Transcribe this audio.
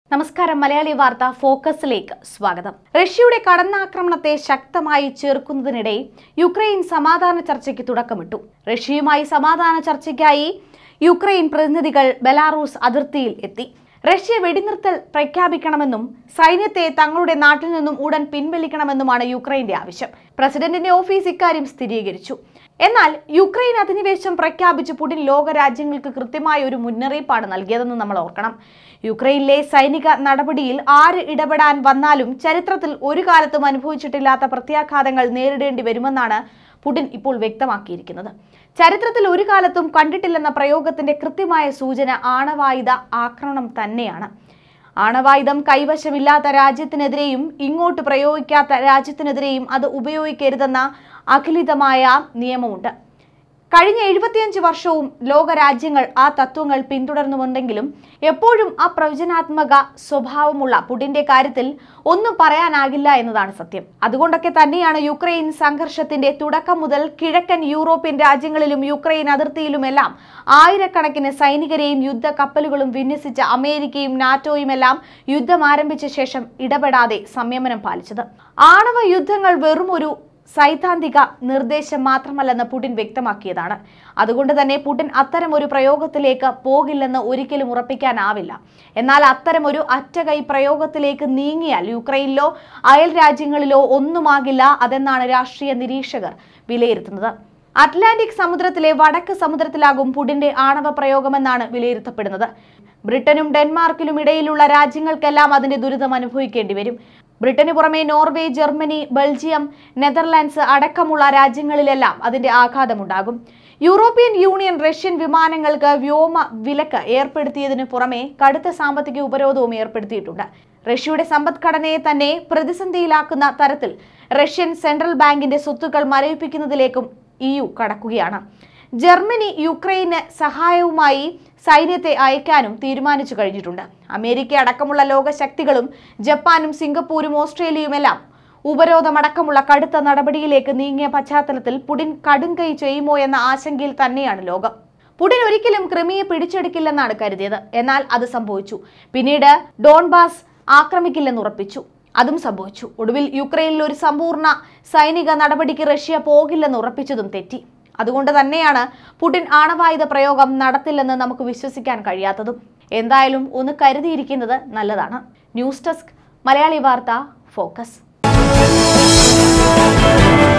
നമസ്കാരം മലയാളി വാർത്ത ഫോക്കസിലേക്ക് സ്വാഗതം റഷ്യയുടെ കടന്നാക്രമണത്തെ ശക്തമായി ചെറുക്കുന്നതിനിടെ യുക്രൈൻ സമാധാന ചർച്ചയ്ക്ക് തുടക്കമിട്ടു റഷ്യയുമായി സമാധാന ചർച്ചയ്ക്കായി യുക്രൈൻ പ്രതിനിധികൾ ബെലാറൂസ് അതിർത്തിയിൽ എത്തി റഷ്യ വെടിനിർത്തൽ പ്രഖ്യാപിക്കണമെന്നും സൈന്യത്തെ തങ്ങളുടെ നാട്ടിൽ നിന്നും ഉടൻ പിൻവലിക്കണമെന്നുമാണ് യുക്രൈന്റെ ആവശ്യം പ്രസിഡന്റിന്റെ ഓഫീസ് ഇക്കാര്യം സ്ഥിരീകരിച്ചു എന്നാൽ യുക്രൈൻ അധിനിവേശം പ്രഖ്യാപിച്ച് പുടിൻ ലോകരാജ്യങ്ങൾക്ക് കൃത്യമായ ഒരു മുന്നറിയിപ്പാണ് നൽകിയതെന്ന് നമ്മൾ ഓർക്കണം യുക്രൈനിലെ സൈനിക നടപടിയിൽ ആര് ഇടപെടാൻ വന്നാലും ചരിത്രത്തിൽ ഒരു കാലത്തും അനുഭവിച്ചിട്ടില്ലാത്ത പ്രത്യാഘാതങ്ങൾ നേരിടേണ്ടി വരുമെന്നാണ് പുടിൻ ഇപ്പോൾ വ്യക്തമാക്കിയിരിക്കുന്നത് ചരിത്രത്തിൽ ഒരു കാലത്തും കണ്ടിട്ടില്ലെന്ന പ്രയോഗത്തിന്റെ കൃത്യമായ സൂചന ആണവായുധ ആക്രമണം തന്നെയാണ് ആണവായുധം കൈവശമില്ലാത്ത രാജ്യത്തിനെതിരെയും ഇങ്ങോട്ട് പ്രയോഗിക്കാത്ത രാജ്യത്തിനെതിരെയും അത് ഉപയോഗിക്കരുതെന്ന അഖിലിതമായ നിയമമുണ്ട് കഴിഞ്ഞ എഴുപത്തിയഞ്ച് വർഷവും ലോകരാജ്യങ്ങൾ ആ തത്വങ്ങൾ പിന്തുടർന്നുമുണ്ടെങ്കിലും എപ്പോഴും ആ പ്രവചനാത്മക സ്വഭാവമുള്ള പുടിന്റെ കാര്യത്തിൽ ഒന്നും പറയാനാകില്ല എന്നതാണ് സത്യം അതുകൊണ്ടൊക്കെ തന്നെയാണ് യുക്രൈൻ സംഘർഷത്തിന്റെ തുടക്കം മുതൽ കിഴക്കൻ യൂറോപ്യൻ രാജ്യങ്ങളിലും യുക്രൈൻ അതിർത്തിയിലുമെല്ലാം ആയിരക്കണക്കിന് സൈനികരെയും യുദ്ധ കപ്പലുകളും വിന്യസിച്ച അമേരിക്കയും നാറ്റോയുമെല്ലാം യുദ്ധം ആരംഭിച്ച ശേഷം ഇടപെടാതെ സംയമനം പാലിച്ചത് ആണവ യുദ്ധങ്ങൾ വെറും ഒരു സൈദ്ധാന്തിക നിർദ്ദേശം മാത്രമല്ലെന്ന് പുടിൻ വ്യക്തമാക്കിയതാണ് അതുകൊണ്ട് തന്നെ പുടിൻ അത്തരം ഒരു പ്രയോഗത്തിലേക്ക് പോകില്ലെന്ന് ഒരിക്കലും ഉറപ്പിക്കാനാവില്ല എന്നാൽ അത്തരം ഒരു അറ്റകൈ പ്രയോഗത്തിലേക്ക് നീങ്ങിയാൽ യുക്രൈനിലോ അയൽ രാജ്യങ്ങളിലോ ഒന്നുമാകില്ല അതെന്നാണ് രാഷ്ട്രീയ നിരീക്ഷകർ വിലയിരുത്തുന്നത് അറ്റ്ലാന്റിക് സമുദ്രത്തിലെ വടക്ക് സമുദ്രത്തിലാകും പുടിന്റെ ആണവ പ്രയോഗമെന്നാണ് വിലയിരുത്തപ്പെടുന്നത് ബ്രിട്ടനും ഡെൻമാർക്കിലും ഇടയിലുള്ള രാജ്യങ്ങൾക്കെല്ലാം അതിന്റെ ദുരിതം അനുഭവിക്കേണ്ടി വരും ബ്രിട്ടന് പുറമെ നോർവേ ജർമ്മനി ബെൽജിയം നെതർലാൻഡ്സ് അടക്കമുള്ള രാജ്യങ്ങളിലെല്ലാം അതിന്റെ ആഘാതമുണ്ടാകും യൂറോപ്യൻ യൂണിയൻ റഷ്യൻ വിമാനങ്ങൾക്ക് വ്യോമ വിലക്ക് ഏർപ്പെടുത്തിയതിനു പുറമെ കടുത്ത സാമ്പത്തിക ഉപരോധവും ഏർപ്പെടുത്തിയിട്ടുണ്ട് റഷ്യയുടെ സമ്പദ്ഘടനയെ തന്നെ പ്രതിസന്ധിയിലാക്കുന്ന തരത്തിൽ റഷ്യൻ സെൻട്രൽ ബാങ്കിന്റെ സ്വത്തുക്കൾ മരവിപ്പിക്കുന്നതിലേക്കും ഇ യു കടക്കുകയാണ് ജർമ്മനി യുക്രൈന് സഹായവുമായി സൈന്യത്തെ അയക്കാനും തീരുമാനിച്ചു കഴിഞ്ഞിട്ടുണ്ട് അമേരിക്ക അടക്കമുള്ള ലോകശക്തികളും ജപ്പാനും സിംഗപ്പൂരും ഓസ്ട്രേലിയയുമെല്ലാം ഉപരോധമടക്കമുള്ള കടുത്ത നടപടിയിലേക്ക് നീങ്ങിയ പശ്ചാത്തലത്തിൽ പുടിൻ കടുംകൈ ചെയ്യുമോ എന്ന ആശങ്കയിൽ തന്നെയാണ് ലോകം പുടിൻ ഒരിക്കലും ക്രിമിയെ പിടിച്ചെടുക്കില്ലെന്നാണ് കരുതിയത് എന്നാൽ അത് സംഭവിച്ചു പിന്നീട് ഡോൺബാസ് ആക്രമിക്കില്ലെന്ന് ഉറപ്പിച്ചു അതും സംഭവിച്ചു ഒടുവിൽ യുക്രൈനിൽ ഒരു സമ്പൂർണ്ണ സൈനിക നടപടിക്ക് റഷ്യ പോകില്ലെന്ന് ഉറപ്പിച്ചതും തെറ്റി അതുകൊണ്ട് തന്നെയാണ് പുടിൻ ആണവായുധ പ്രയോഗം നടത്തില്ലെന്ന് നമുക്ക് വിശ്വസിക്കാൻ കഴിയാത്തതും എന്തായാലും ഒന്ന് കരുതിയിരിക്കുന്നത് നല്ലതാണ് ന്യൂസ് ഡെസ്ക് മലയാളി വാർത്ത ഫോക്കസ്